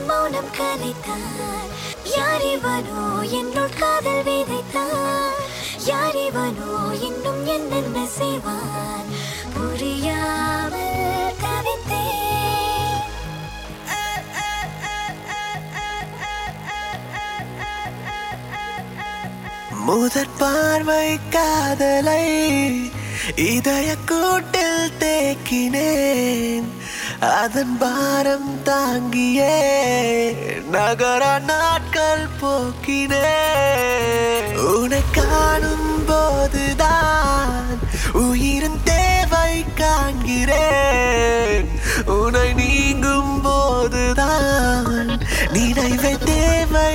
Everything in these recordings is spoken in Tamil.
மௌனம் கலைத்தான் யாரிவனோ என்னுள் காதல் விதைத்தான் யாரிவனோ இன்னும் என்னென்ன செய்வான் புரியாமல் தவித்தேன் முதற் பார்வை காதலை இதய கூட்டில் தேக்கினேன் அதன் பாரம் தாங்கியே நகர நாட்கள் போக்கினேன் உன்னை காணும் போதுதான் உயிரின் தேவை காண்கிறேன் உன்னை நீங்கும் போதுதான் நினைவை தேவை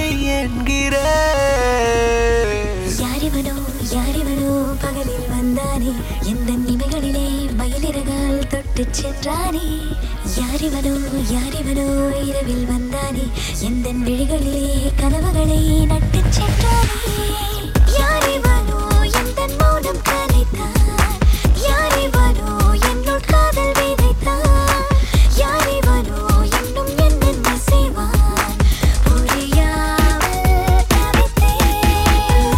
என்கிறேன் யாரிவனோ யாரிவனோ பகலில் வந்தானே எந்த இமைகளிலே மயிலிறகால் தொட்டு சென்றானே யாரிவனோ யாரிவனோ இரவில் வந்தானே எந்த விழிகளிலே கனவுகளை நட்டு சென்றானே யாரிவனோ எந்த மௌனம் கலைத்தான் யாரிவனோ என்னுள் காதல் விதைத்தான் யாரிவனோ இன்னும் என்னென்ன செய்வான் புரியாமல் தவித்தேன்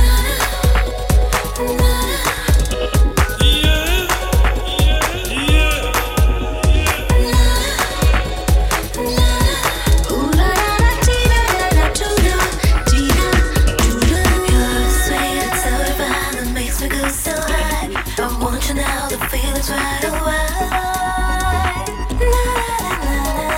Now the feeling's right away. La, la,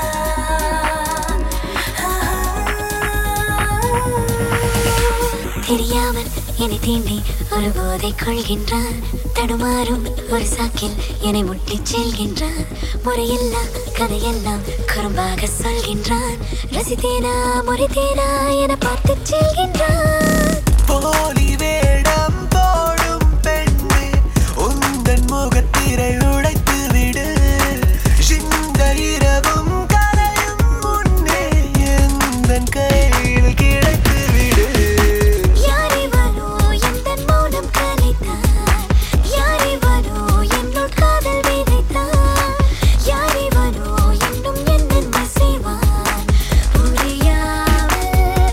la, la. தெரியாமல் என்னை தீண்டி ஒரு போதை கொள்கின்றான் தடுமாறும் ஒரு சாக்கில் என்னை முட்டிச் செல்கின்றான் முறையில்லா கதையெல்லாம் குறும்பாக சொல்கின்றான் ரசித்தேனா முறைத்தேனா என பார்த்து செல்கின்றான் போலி வேடம் போடும் பெண்ணே உந்தன் முகத்திரை உடைத்து விடு இந்த இரவும் கரையும் முன்னே எந்தன் கையில் கிடைத்து விடு யாரிவனோ எந்தன் மௌனம் கலைத்தான் யாரிவனோ என்னுள் காதல் விதைத்தான் யாரிவனோ இன்னும் என்னென்ன செய்வான் புரியாமல்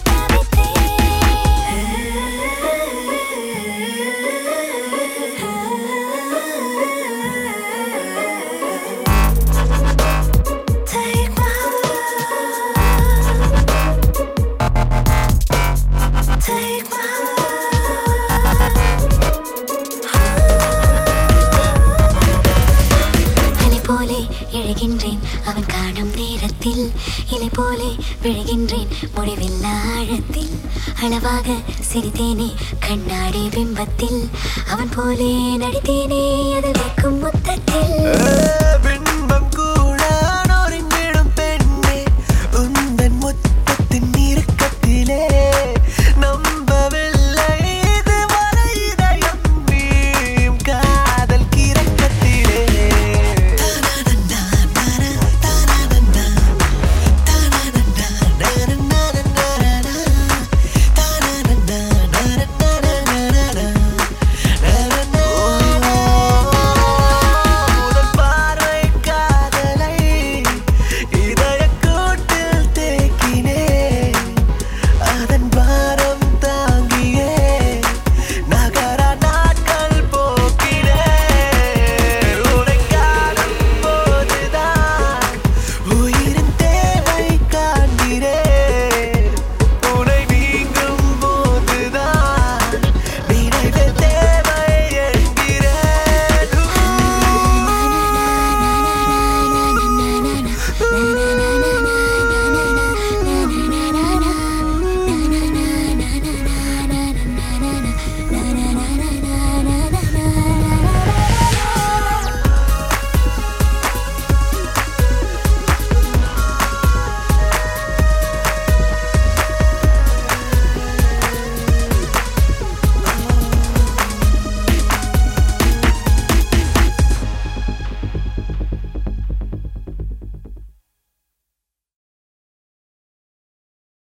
தவித்தேன் Take my love Take my அலை போலே எழுகின்றேன் அவன் காணும் நேரத்தில் இலை போலே விழுகின்றேன் முடிவில்லா ஆழத்தில் அளவாக சிரித்தேனே கண்ணாடி பிம்பத்தில் அவன் போலே நடித்தேனே அதில் வைக்கும் முத்தத்தில்